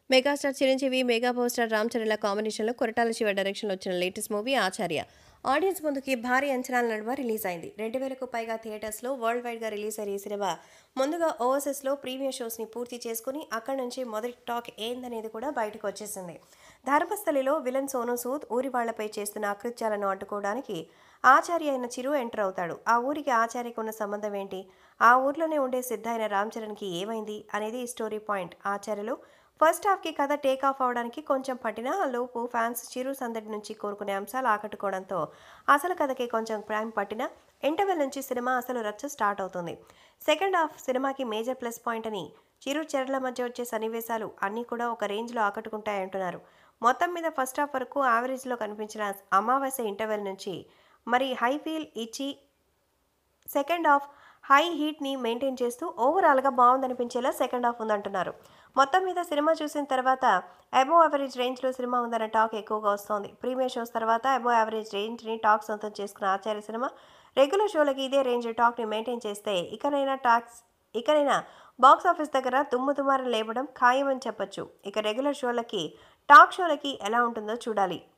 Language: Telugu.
megastar Chiranjeevi mega power star Ram చరణ్ల కాంబినేషన్లో కొరటాల శివ డైరెక్షన్లో వచ్చిన లేటెస్ట్ మూవీ ఆచార్య ఆడియన్స్ ముందుకి భారీ అంచనాల నడుమ రిలీజ్ అయింది రెండు వేలకు పైగా థియేటర్స్లో వరల్డ్ వైడ్గా రిలీజ్ అయ్యే ఈ సినిమా ముందుగా ఓవర్సెస్లో ప్రీమియర్ షోస్ని పూర్తి చేసుకుని అక్కడి నుంచి మొదటి టాక్ ఏందనేది కూడా బయటకు వచ్చేసింది ధర్మస్థలిలో విలన్ సోను సూద్ ఊరి వాళ్లపై చేస్తున్న అకృత్యాలను అడ్డుకోవడానికి ఆచార్య అయిన చిరు ఎంటర్ అవుతాడు ఆ ఊరికి ఆచార్యకు ఉన్న సంబంధం ఏంటి ఆ ఊర్లోనే ఉండే సిద్ధ అయిన రామ్ చరణ్కి ఏమైంది అనేది ఈ స్టోరీ పాయింట్ ఆచార్యలో ఫస్ట్ హాఫ్కి కథ టేక్ ఆఫ్ అవడానికి కొంచెం పట్టినా ఆ లోపు ఫ్యాన్స్ చిరు సందడి నుంచి కోరుకునే అంశాలు ఆకట్టుకోవడంతో అసలు కథకి కొంచెం టైం పట్టినా ఇంటర్వెల్ నుంచి సినిమా అసలు రచ్చ స్టార్ట్ అవుతుంది సెకండ్ హాఫ్ సినిమాకి మేజర్ ప్లస్ పాయింట్ అని చిరు చెరల మధ్య వచ్చే సన్నివేశాలు అన్నీ కూడా ఒక రేంజ్లో ఆకట్టుకుంటాయంటున్నారు మొత్తం మీద ఫస్ట్ హాఫ్ వరకు యావరేజ్లో కనిపించిన అమావాస్య ఇంటర్వెల్ నుంచి మరి హై ఫీల్ ఇచ్చి సెకండ్ హాఫ్ హై హీట్ని మెయింటైన్ చేస్తూ ఓవరాల్గా బాగుందనిపించేలా సెకండ్ హాఫ్ ఉందంటున్నారు మొత్తం మీద సినిమా చూసిన తర్వాత అబో యావరేజ్ రేంజ్లో సినిమా ఉందన్న టాక్ ఎక్కువగా వస్తోంది ప్రీమియర్ షోస్ తర్వాత అబో యావరేజ్ రేంజ్ని టాక్ సొంతం చేసుకున్న ఆచార్య సినిమా రెగ్యులర్ షోలకి ఇదే రేంజ్ టాక్ని మెయింటైన్ చేస్తే ఇకనైనా టాక్స్ ఇకనైనా బాక్స్ ఆఫీస్ దగ్గర దుమ్ము దుమారం లేవడం ఖాయమని చెప్పొచ్చు ఇక రెగ్యులర్ షోలకి టాక్ షోలకి ఎలా ఉంటుందో చూడాలి